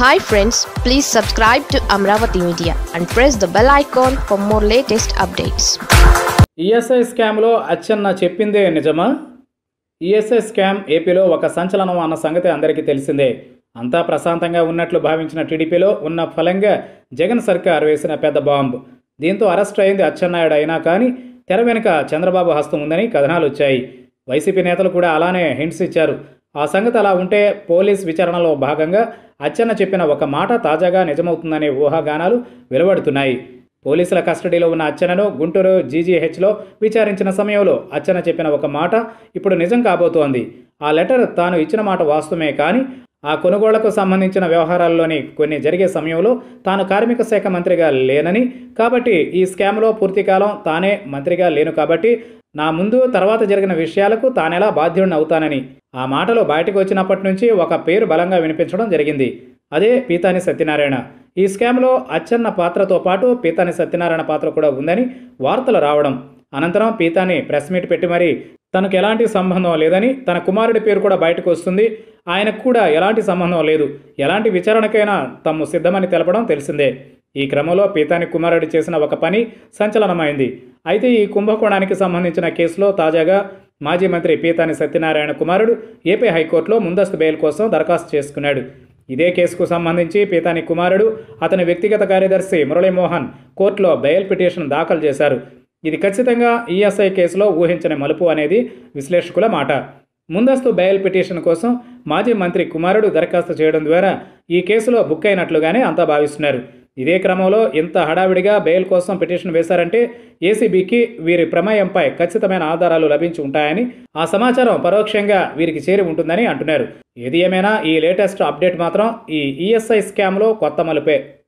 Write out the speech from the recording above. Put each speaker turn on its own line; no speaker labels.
hi friends please subscribe to Amaravati media and press the bell icon for more latest updates
ESI స్కామ్లో అచ్చెన్న చెప్పిందే నిజమా ESI scam ఏపీలో ఒక సంచలనం అన్న సంగతి అందరికీ తెలిసిందే అంతా ప్రశాంతంగా ఉన్నట్లు భావించిన టీడీపీలో ఉన్న ఫలంగా జగన్ సర్కార్ వేసిన పెద్ద బాంబ్ దీంతో అరెస్ట్ అయింది అచ్చెన్నాయుడు అయినా కానీ తెర వెనుక చంద్రబాబు హస్తం ఉందని కథనాలు వచ్చాయి వైసీపీ నేతలు కూడా అలానే హింట్స్ ఇచ్చారు ఆ సంగతి అలా ఉంటే పోలీస్ విచారణలో భాగంగా అచ్చెన్న చెప్పిన ఒక మాట తాజాగా నిజమవుతుందనే ఊహాగానాలు వెలువడుతున్నాయి పోలీసుల కస్టడీలో ఉన్న అచ్చెన్నను గుంటూరు జీజీహెచ్లో విచారించిన సమయంలో అచ్చెన్న చెప్పిన ఒక మాట ఇప్పుడు నిజం కాబోతోంది ఆ లెటర్ తాను ఇచ్చిన మాట వాస్తవమే కానీ ఆ కొనుగోళ్లకు సంబంధించిన వ్యవహారాల్లోని కొన్ని జరిగే సమయంలో తాను కార్మిక శాఖ మంత్రిగా లేనని కాబట్టి ఈ స్కామ్లో పూర్తికాలం తానే మంత్రిగా లేను కాబట్టి నా ముందు తర్వాత జరిగిన విషయాలకు తానెలా బాధ్యుడిని అవుతానని ఆ మాటలు బయటకు వచ్చినప్పటి నుంచి ఒక పేరు బలంగా వినిపించడం జరిగింది అదే పీతాని సత్యనారాయణ ఈ స్కామ్లో అచ్చెన్న పాత్రతో పాటు పీతాని సత్యనారాయణ పాత్ర కూడా ఉందని వార్తలు రావడం అనంతరం పీతాని ప్రెస్ మీట్ పెట్టి మరీ తనకు ఎలాంటి సంబంధం లేదని తన కుమారుడి పేరు కూడా బయటకు వస్తుంది ఆయనకు కూడా ఎలాంటి సంబంధం లేదు ఎలాంటి విచారణకైనా తాము సిద్ధమని తెలపడం తెలిసిందే ఈ క్రమంలో పీతాని కుమారుడు చేసిన ఒక పని సంచలనమైంది అయితే ఈ కుంభకోణానికి సంబంధించిన కేసులో తాజాగా మాజీ మంత్రి పీతాని సత్యనారాయణ కుమారుడు ఏపీ హైకోర్టులో ముందస్తు బెయిల్ కోసం దరఖాస్తు చేసుకున్నాడు ఇదే కేసుకు సంబంధించి పీతాని కుమారుడు అతని వ్యక్తిగత కార్యదర్శి మురళీమోహన్ కోర్టులో బెయిల్ పిటిషన్ దాఖలు చేశారు ఇది ఖచ్చితంగా ఈఎస్ఐ కేసులో ఊహించని మలుపు అనేది విశ్లేషకుల మాట ముందస్తు బెయిల్ పిటిషన్ కోసం మాజీ మంత్రి కుమారుడు దరఖాస్తు చేయడం ద్వారా ఈ కేసులో బుక్ అయినట్లుగానే అంతా భావిస్తున్నారు ఇదే క్రమంలో ఇంత హడావిడిగా బెయిల్ కోసం పిటిషన్ వేశారంటే ఏసీబీకి వీరి ప్రమేయంపై ఖచ్చితమైన ఆధారాలు లభించి ఉంటాయని ఆ సమాచారం పరోక్షంగా వీరికి చేరి ఉంటుందని అంటున్నారు ఏది ఏమైనా ఈ లేటెస్ట్ అప్డేట్ మాత్రం ఈ ఈఎస్ఐ స్కామ్లో కొత్త మలుపే